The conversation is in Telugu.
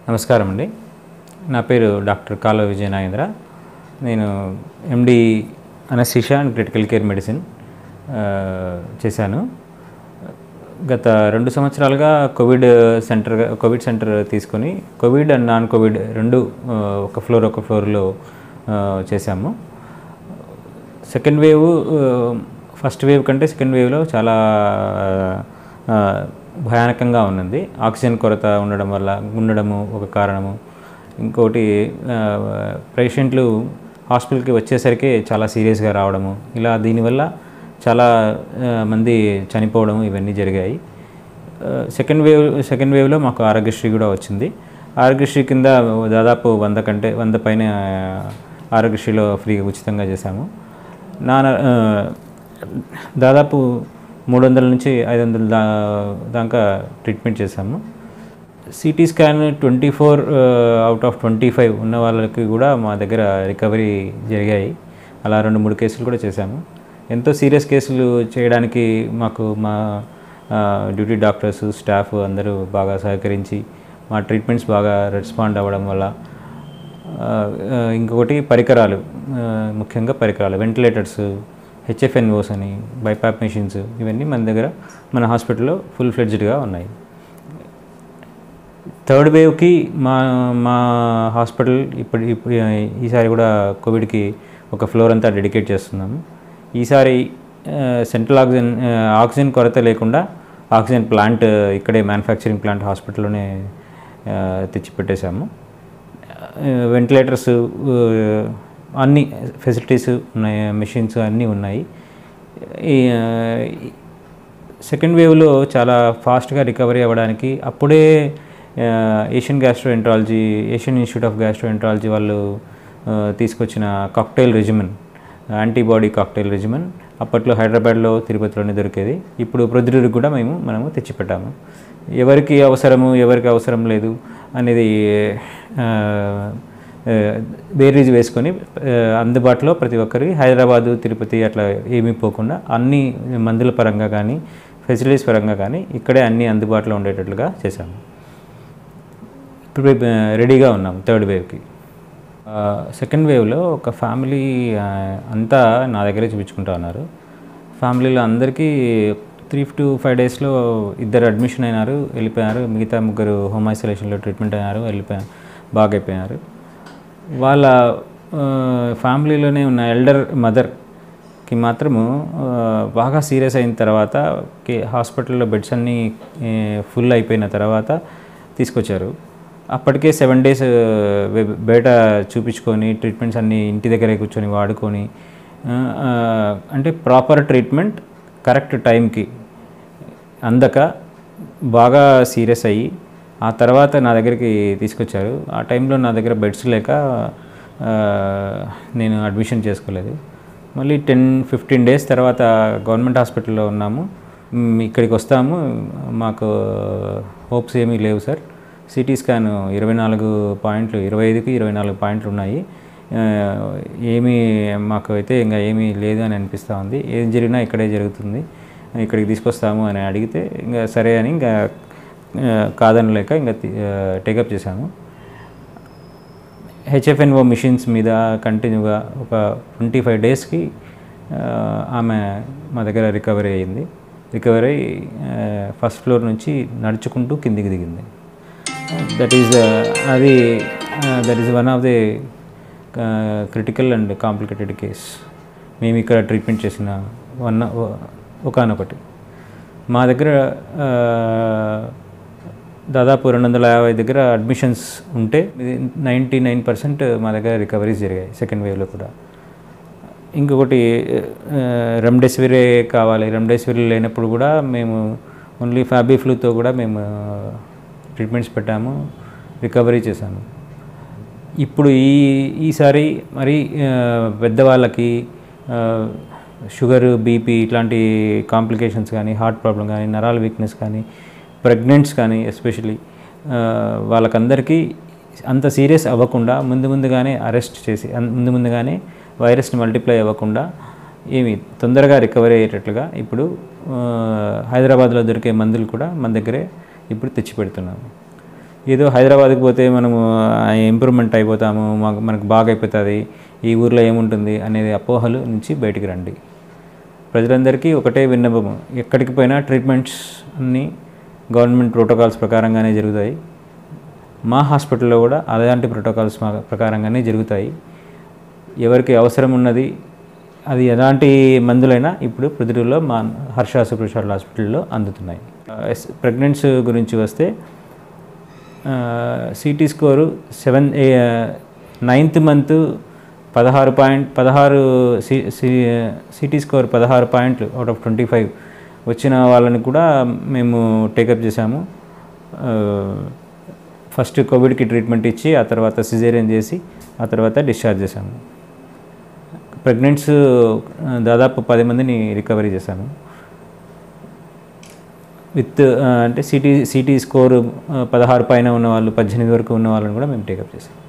నమస్కారం అండి నా పేరు డాక్టర్ కాలువ విజయ నాగేంద్ర నేను MD anaesthesia and critical care medicine ఆ, చేశాను గత రెండు సంవత్సరాలుగా కోవిడ్ సెంటర్ కోవిడ్ సెంటర్ తీసుకొని కోవిడ్ అండ్ నాన్ కోవిడ్ రెండు ఆ, ఒక ఫ్లోర్ ఒక ఫ్లోర్లో ఆ, చేశాము సెకండ్ వేవ్ ఫస్ట్ వేవ్ కంటే సెకండ్ వేవ్లో చాలా ఆ, భయానకంగా ఉన్నది ఆక్సిజన్ కొరత ఉండడం వల్ల ఉండడము ఒక కారణము ఇంకోటి పేషెంట్లు హాస్పిటల్కి వచ్చేసరికి చాలా సీరియస్గా రావడము ఇలా దీనివల్ల చాలా ఆ, మంది చనిపోవడం ఇవన్నీ జరిగాయి సెకండ్ వేవ్ సెకండ్ వేవ్లో మాకు ఆరోగ్యశ్రీ కూడా వచ్చింది ఆరోగ్యశ్రీ కింద దాదాపు వంద కంటే వంద పైన ఆరోగ్యశ్రీలో ఫ్రీగా ఉచితంగా చేశాము నా ఆ, దాదాపు మూడు వందల నుంచి ఐదు వందల దా దాకా ట్రీట్మెంట్ చేశాము CT scan twenty four out of twenty five ఉన్న వాళ్ళకి కూడా మా దగ్గర రికవరీ జరిగాయి అలా రెండు మూడు కేసులు కూడా చేశాము ఎంతో సీరియస్ కేసులు చేయడానికి మాకు మా ఆ, డ్యూటీ డాక్టర్స్ స్టాఫ్ అందరూ బాగా సహకరించి మా ట్రీట్మెంట్స్ బాగా రెస్పాండ్ అవ్వడం వల్ల ఆ, ఆ, ఇంకొకటి పరికరాలు ఆ, ముఖ్యంగా పరికరాలు వెంటిలేటర్స్ హెచ్ఎఫ్ఎన్ఓస్ అని బైపాప్ మెషిన్స్ ఇవన్నీ మన దగ్గర మన హాస్పిటల్లో ఫుల్ ఫ్లెడ్జ్డ్గా ఉన్నాయి థర్డ్ వేవ్కి మా మా హాస్పిటల్ ఇప్పుడు ఇప్పుడు ఈసారి కూడా కోవిడ్కి ఒక ఫ్లోర్ అంతా డెడికేట్ చేస్తున్నాము ఈసారి సెంట్రల్ ఆక్సిజన్ ఆ, ఆక్సిజన్ కొరత లేకుండా ఆక్సిజన్ ప్లాంట్ ఇక్కడే మ్యానుఫ్యాక్చరింగ్ ప్లాంట్ హాస్పిటల్లోనే ఆ, తెచ్చిపెట్టేశాము వెంటిలేటర్స్ అన్ని ఫెసిలిటీస్ ఉన్నాయి మెషిన్స్ అన్నీ ఉన్నాయి ఈ సెకండ్ వేవ్లో చాలా ఫాస్ట్గా రికవరీ అవ్వడానికి అప్పుడే ఆ, Asian gastroenterology Asian institute of gastroenterology వాళ్ళు ఆ, తీసుకొచ్చిన cocktail regimen antibody cocktail regimen అప్పట్లో హైదరాబాద్లో తిరుపతిలోనే దొరికేది ఇప్పుడు ప్రొద్దుటూరుకి కూడా మేము మనము తెచ్చిపెట్టాము ఎవరికి అవసరము ఎవరికి అవసరం లేదు అనేది ఆ, ఆ, బేరీజ్ వేసుకొని ఆ, అందుబాటులో ప్రతి ఒక్కరికి హైదరాబాదు తిరుపతి అట్లా ఏమీ పోకుండా అన్ని మందుల పరంగా కానీ ఫెసిలిటీస్ పరంగా కానీ ఇక్కడే అన్నీ అందుబాటులో ఉండేటట్లుగా చేశాము ఇప్పుడు ఆ, రెడీగా ఉన్నాం థర్డ్ వేవ్కి సెకండ్ వేవ్లో ఒక ఫ్యామిలీ ఆ, అంతా నా దగ్గరే చూపించుకుంటా ఉన్నారు ఫ్యామిలీలో అందరికీ త్రీ టు ఫైవ్ డేస్లో ఇద్దరు అడ్మిషన్ అయినారు వెళ్ళిపోయారు మిగతా ముగ్గురు హోమ్ ఐసోలేషన్లో ట్రీట్మెంట్ అయినారు వెళ్ళిపోయారు బాగా అయిపోయారు వాళ్ళ ఆ, ఫ్యామిలీలోనే ఉన్న ఎల్డర్ మదర్కి మాత్రము ఆ, బాగా సీరియస్ అయిన తర్వాత కి- హాస్పిటల్లో బెడ్స్ అన్నీ ఫుల్ అయిపోయిన తర్వాత తీసుకొచ్చారు అప్పటికే సెవెన్ డేస్ బయట చూపించుకొని ట్రీట్మెంట్స్ అన్నీ ఇంటి దగ్గరే కూర్చొని వాడుకొని ఆ, ఆ, అంటే ప్రాపర్ ట్రీట్మెంట్ కరెక్ట్ టైంకి అందక బాగా సీరియస్ అయ్యి ఆ తర్వాత నా దగ్గరికి తీసుకొచ్చారు ఆ టైంలో నా దగ్గర బెడ్స్ లేక ఆ, నేను అడ్మిషన్ చేసుకోలేదు మళ్ళీ టెన్ ఫిఫ్టీన్ డేస్ తర్వాత గవర్నమెంట్ హాస్పిటల్లో ఉన్నాము మ్, ఇక్కడికి వస్తాము మాకు హోప్స్ ఏమీ లేవు సార్ సిటీ స్కాన్ ఇరవై నాలుగు పాయింట్లు ఇరవై ఐదుకి ఇరవై నాలుగు పాయింట్లు ఉన్నాయి ఆ, ఏమీ మాకు అయితే ఇంకా ఏమీ లేదు అని అనిపిస్తూ ఉంది ఏం జరిగినా ఇక్కడే జరుగుతుంది ఇక్కడికి తీసుకొస్తాము అని అడిగితే ఇంకా సరే అని ఇంకా ఆ, కాదనలేక ఇంకా టేకప్ చేశాము హెచ్ఎఫ్ఎన్ఓ మిషన్స్ మీద కంటిన్యూగా ఒక ట్వంటీ ఫైవ్ డేస్కి ఆమె మా దగ్గర రికవరీ అయ్యింది రికవరీ అయ్యి ఫస్ట్ ఫ్లోర్ నుంచి నడుచుకుంటూ కిందికి దిగింది దట్ ఈస్ అది that is one of the critical and complicated case మేము ఇక్కడ ట్రీట్మెంట్ చేసిన వన్ ఒకనొకటి మా దగ్గర ఆ, దాదాపు రెండు వందల యాభై దగ్గర అడ్మిషన్స్ ఉంటే నైంటీ నైన్ పర్సెంట్ మా దగ్గర రికవరీస్ జరిగాయి సెకండ్ వేవ్లో కూడా ఇంకొకటి ఆ, రెమ్డెసివిరే కావాలి రెమ్డెసివిర్ లేనప్పుడు కూడా మేము ఓన్లీ ఫ్యాబీఫ్లూతో కూడా మేము ట్రీట్మెంట్స్ పెట్టాము రికవరీ చేశాము ఇప్పుడు ఈ ఈసారి మరి ఆ, పెద్దవాళ్ళకి ఆ, షుగర్ బీపీ ఇట్లాంటి కాంప్లికేషన్స్ కానీ హార్ట్ ప్రాబ్లం కానీ నరాల వీక్నెస్ కానీ ప్రెగ్నెంట్స్ కానీ ఎస్పెషలీ వాళ్ళకందరికీ అంత సీరియస్ అవ్వకుండా ముందు ముందుగానే అరెస్ట్ చేసి అన్- ముందు ముందుగానే వైరస్ని మల్టిప్లై అవ్వకుండా ఏమి తొందరగా రికవరీ అయ్యేటట్లుగా ఇప్పుడు ఆ, హైదరాబాద్లో దొరికే మందులు కూడా మన దగ్గరే ఇప్పుడు తెచ్చి పెడుతున్నాము ఏదో హైదరాబాద్కి పోతే మనము ఇంప్రూవ్మెంట్ అయిపోతాము మాకు మనకు బాగా అయిపోతుంది ఈ ఊర్లో ఏముంటుంది అనేది అపోహలు నుంచి బయటికి రండి ప్రజలందరికీ ఒకటే విన్నపము ఎక్కడికి పోయినా ట్రీట్మెంట్స్ అన్నీ గవర్నమెంట్ ప్రోటోకాల్స్ ప్రకారంగానే జరుగుతాయి మా హాస్పిటల్లో కూడా అలాంటి ప్రోటోకాల్స్ మా- ప్రకారంగానే జరుగుతాయి ఎవరికి అవసరం ఉన్నది అది ఎలాంటి మందులైనా ఇప్పుడు ప్రతిలో మా హర్ష సూపర్ స్పెషాలిటీ హాస్పిటల్లో అందుతున్నాయి ప్రెగ్నెన్సీ గురించి వస్తే CT score seven ninth month పదహారు పాయింట్ పదహారు సి సిటీ స్కోర్ పదహారు పాయింట్లు అవుట్ ఆఫ్ ట్వంటీ ఫైవ్ వచ్చిన వాళ్ళని కూడా మేము టేకప్ చేశాము ఫస్ట్ కోవిడ్కి ట్రీట్మెంట్ ఇచ్చి ఆ తర్వాత సిజేరియన్ చేసి ఆ తర్వాత డిశ్చార్జ్ చేశాము ప్రెగ్నెంట్స్ దాదాపు పది మందిని రికవరీ చేశాము విత్ అంటే సిటీ సిటీ స్కోర్ పదహారు పైన ఉన్న వాళ్ళు పద్దెనిమిది వరకు ఉన్న వాళ్ళని కూడా మేము టేకప్ చేసాం